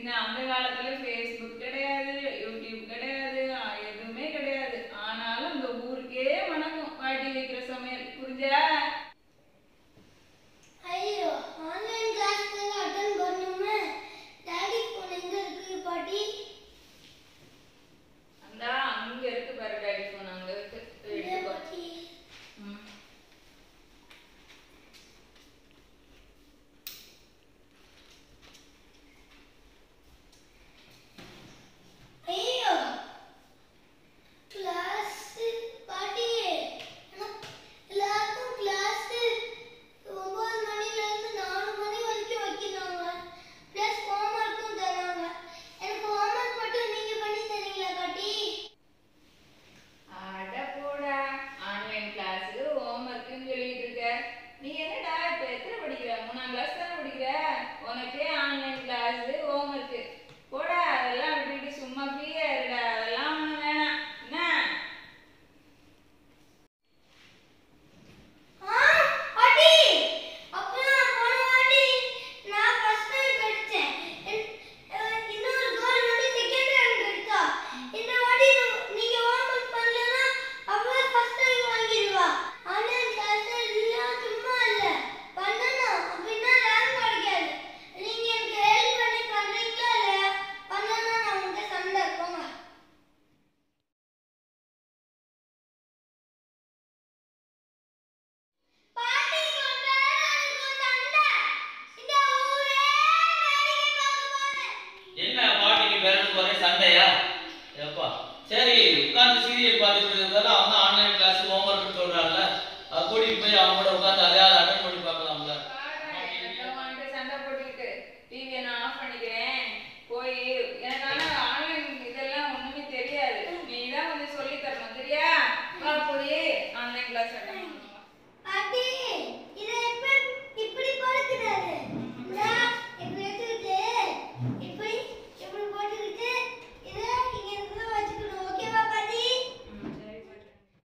பின்ன அந்த காலத்துல ஃபேஸ்புக் கிடையாது யூடியூப் கிடையாது ஆ, எதுவுமே கிடையாது ஆனாலும் இந்த ஊருக்கே வணக்கம் வாட்டி வைக்கிற சமையல் புரிஞ்சா ஐயோ ஆன்லைன் கிளாஸ் அட்டன் பண்ணுமே டாடி ஃபோன் எங்க இருக்கு பாட்டி அந்த அங்க இருக்கு பாரு டாடி போன் அங்க இருக்கு இதே எடுத்துக்கோ. பாட்டி ம். ஐயோ கிளாஸ் பாட்டி எனக்கு எல்லாருக்கும் கிளாஸ் ஒன்பது மணில இருந்து நாலு மணி வரைக்கும் வைக்கிறாங்க ப்ளஸ் ஹோம்ஒர்க்கும் தராங்க எனக்கு ஹோம்ஒர்க் மட்டும் நீங்க பண்ணி தரீங்களா பாட்டி அட போடா ஆன்லைன் கிளாஸ் ஹோம்ஒர்க்னு சொல்லிட்டு இருக்க நீ என்னடா இப்ப எத்தனை படிக்கிற மூணாம் கிளாஸ் தானே படிக்கிற உனக்கே ஆன்லைன் கிளாஸ் ஹோம்ஒர்க் போடா அதெல்லாம் விட்டுட்டு சும்மா ஃப்ரீயா இருடா அதெல்லாம் ஒண்ணு வேணாம் என்ன ஆ பாட்டி அப்பலாம் போன வாட்டி நான் ஃபர்ஸ்ட் ரேங்க் அடிச்சேன் இன்- அஹ் இன்னொரு கேர்ள் வந்து செகண்ட் ரேங்க் எடுத்தா இந்த வாட்டி நீ- நீங்க ஹோம்ஒர்க் பண்ணலனா அவ ஃபர்ஸ்ட் ரேங்க் வாங்கிடுவா ஆன்லைன் கிளாஸ் எல்லாம் சும்மா இல்ல பண்ணணும் அப்படின்னா ரேங்க் கிடைக்காது நீங்க எனக்கு ஹெல்ப் பண்ணி பண்றீங்களா இல்லையா பண்ணலனா நான் உங்ககிட்ட சண்டை போங்க பாட்டி கொண்டா எனக்கு சண்டை இந்த ஊரே வேடிக்கை பார்க்க போறேன் என்ன பாட்டிக்கு பேரனுக்கு ஒரே சண்டையா எப்பா சரி உட்கார்ந்து சீரியல் பார்த்துட்டு இருக்கிறதால அவன் ஆன்லைன் கிளாஸ் ஹோம்ஒர்க் சொல்றான்ல அது கூட்டிட்டு போய் அவங்க கூட உட்கார்ந்து அதையாவது அட்டன் பண்ணி பார்க்கலாம்ல பாடுறேன், என்னத்த வாங்கிட்டு சண்டை போட்டுக்கிட்டு டிவியை நான் ஆஃப் பண்ணிக்கிறேன் போய் எனக்கு ஆனா ஆன்லைன் இதெல்லாம் ஒண்ணுமே தெரியாது நீ தான் கொஞ்சம் சொல்லி தரணும் சரியா வா போய் ஆன்லைன் கிளாஸ் அட்டன் பண்ணுவோம் பாட்டி இதை எப்படி இப்படி போடக்கூடாது இந்தா, இப்படி எடுத்துக்கிட்டு இப்படி இப்படி போட்டுக்கிட்டு இதை இங்க இருந்து வச்சுக்கணும் ஓகேவா பாட்டி ம், சரி போயிட்டு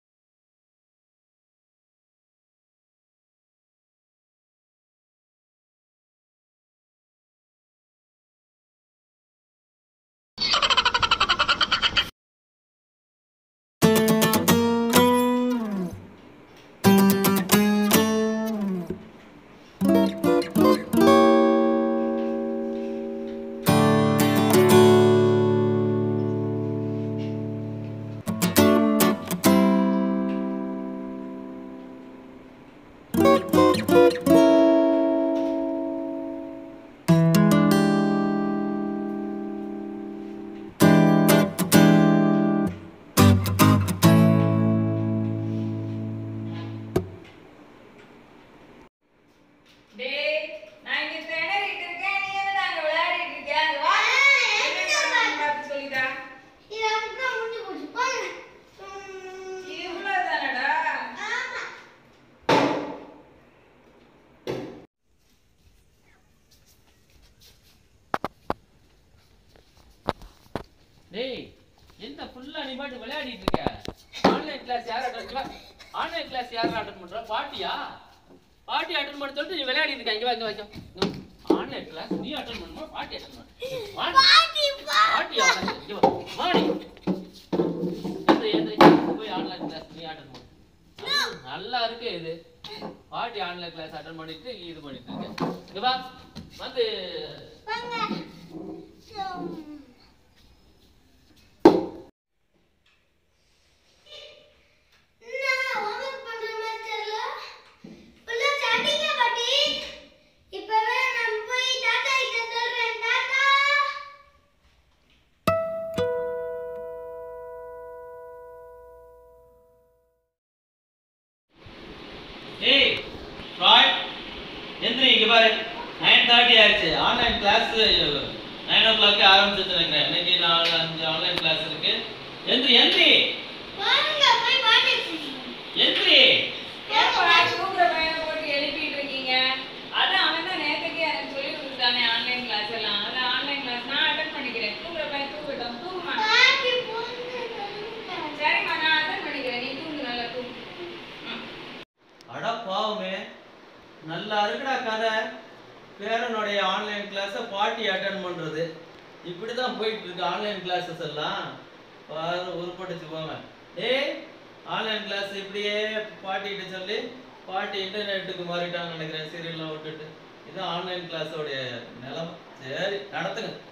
டேய் நான் இங்க திணறிட்டு இருக்கேன் நீ என்னடா அங்க விளையாடிட்டு இருக்க அங்க வா என்ன பண்ணணும்னு பார்த்து சொல்லிட்டா இது அப்படிதான் முடிஞ்சு போச்சு போங்க ம், இவ்வளவுதானடா ஆமா டேய் என்ன ஃபுல்லா நீ பாட்டு விளையாடிட்டு இருக்க ஆன்லைன் கிளாஸ் யார் அட்டன் ஆன்லைன் கிளாஸ் யார் அட்டன் பண்றா பாட்டியா பாட்டி அட்டன் பண்ண சொல்லிட்டு நீ விளையாடிட்டு இருக்க இங்க வா இங்க வா, இங்க வா ஆன்லைன் கிளாஸ் நீ அட்டன் பண்ணுமா பாட்டி அட்டன் பண்ணு வா பாட்டி பா பாட்டியா இங்க வா மாடி எந்திரி எந்திரி போய் ஆன்லைன் கிளாஸ் நீ அட்டன் பண்ணு நல்லா இருக்கு இது பாட்டி ஆன்லைன் கிளாஸ் அட்டன் பண்ணிட்டு இது பண்ணிட்டு இருக்க இங்க வா வந்து வாங்க ம். என்ன homework பண்ற மாதிரி தெரியல? உள்ள chatting ஆ பாட்டி? இப்பவே நான் போய் தாத்தா கிட்ட சொல்றேன். தாத்தா! ஏய் ராய் எந்திரி இங்க பாரு நைன் தேர்ட்டி ஆயிடுச்சு online class nine o'clock ஆரம்பிச்சிருக்கிறேங்க இன்னைக்கு நாலு அஞ்சு ஆன்லைன் கிளாஸ் இருக்கு எந்திரி எந்திரி வாங்க, போய் பாட்டி சொல்லுங்க. எந்திரி ஏப்பா தூங்குற பையனை போட்டு எழுப்பிட்டு இருக்கீங்க அதான் அவன் தான் நேத்துக்கே எனக்கு சொல்லி கொடுத்துட்டானே ஆன்லைன் கிளாஸ் எல்லாம் அதான் ஆன்லைன் கிளாஸ் நான் அட்டன் பண்ணிக்கிறேன் தூங்குற பையன் தூங்கட்டும் தூங்குமா பாட்டி போங்க, சொல்லுங்க. சரிம்மா நான் அட்டன் பண்ணிக்கிறேன் நீ தூங்கு நல்லா தூங்கு ம். அட பாவமே நல்லா இருக்குடா கதை பேரனுடைய ஆன்லைன் கிளாஸை பாட்டி அட்டன் பண்றது இப்படிதான் போயிட்டு இருக்கு ஆன்லைன் கிளாஸஸ் எல்லாம் பாரு உருப்பட்டுச்சு போங்க டேய் ஆன்லைன் கிளாஸ் இப்படியே பாட்டிகிட்ட சொல்லி பாட்டி இன்டர்நெட்டுக்கு மாறிட்டாங்கன்னு நினைக்கிறேன் சீரியல்லாம் விட்டுட்டு இது ஆன்லைன் கிளாஸோடைய நிலைமை சரி நடத்துங்க